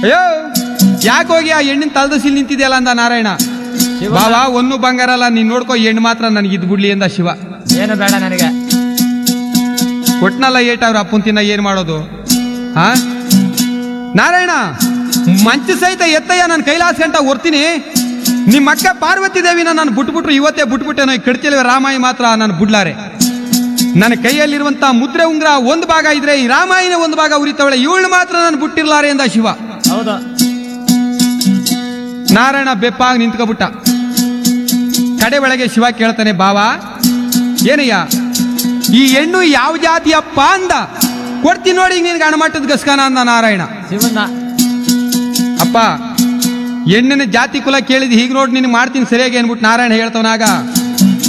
ಅಯ್ಯೋ ಯಾಕೆ ಹೋಗಿ ಆ ಹೆಣ್ಣಿನ ತಲದಸಿಲ್ ನಿಂತಿದೆಯಲ್ಲ ಅಂದ ನಾರಾಯಣ ಶಿವ ಬಾವ ಒಂದು ಬಂಗಾರ ಅಲ್ಲ ನೀನ್ ನೋಡ್ಕೋ ಹೆಣ್ಣು ಮಾತ್ರ ನನಗೆ ಇದ್ ಬಿಡ್ಲಿ ಅಂದ ಶಿವ ಏನು ಬೇಡ ನನಗೆ ಕೊಟ್ನಲ್ಲ ಏಟ ಅವ್ರ ಅಪ್ಪನ್ ತಿನ್ನ ಏನ್ ಮಾಡೋದು ಹಾ ನಾರಾಯಣ ಮಂಚ ಸಹಿತ ಎತ್ತಯ್ಯ ನಾನು ಕೈಲಾಸ ಗಂಟ ಹೊರ್ತೀನಿ ನಿಮ್ಮ ಅಕ್ಕ ಪಾರ್ವತಿ ದೇವಿನ ನಾನು ಬಿಟ್ಬಿಟ್ರು ಇವತ್ತೇ ಬಿಟ್ಬಿಟ್ಟೆನೋ ಈ ಕಡ್ತಿಲ್ವೇ ರಾಮಾಯಿ ಮಾತ್ರ ನಾನು ಬಿಡ್ಲಾರೆ ನನ್ನ ಕೈಯಲ್ಲಿರುವಂತ ಮುದ್ರೆ ಉಂಗ್ರ ಒಂದು ಭಾಗ ಇದ್ರೆ ಈ ರಾಮಾಯಿನ ಒಂದು ಭಾಗ ಉರಿತವಳೆ ಇವಳು ಮಾತ್ರ ನಾನು ಬಿಟ್ಟಿರ್ಲಾರೆ ಎಂದ ಶಿವ ಹೌದು ನಾರಾಯಣ ಬೆಪ್ಪಾಗಿ ನಿಂತ್ಕೊಬಿಟ್ಟ ಕಡೆ ಒಳಗೆ ಶಿವ ಕೇಳ್ತಾನೆ ಬಾವ ಏನಯ್ಯ ಈ ಹೆಣ್ಣು ಯಾವ ಜಾತಿಯಪ್ಪ ಅಂದ ಕೊಡ್ತೀನಿ ನೋಡಿ ನಿನ್ಗೆ ಅಣಮಟ್ಟದ ಗಸ್ಕನ ಅಂದ ನಾರಾಯಣ ಶಿವನ್ನ ಅಪ್ಪ ಹೆಣ್ಣಿನ ಜಾತಿ ಕುಲ ಕೇಳಿದ್ ಹೀಗೆ ನೋಡಿ ನಿನ್ ಮಾಡ್ತೀನಿ ಸರಿಯಾಗಿ ಅನ್ಬಿಟ್ಟು ನಾರಾಯಣ ಹೇಳ್ತವನಾಗ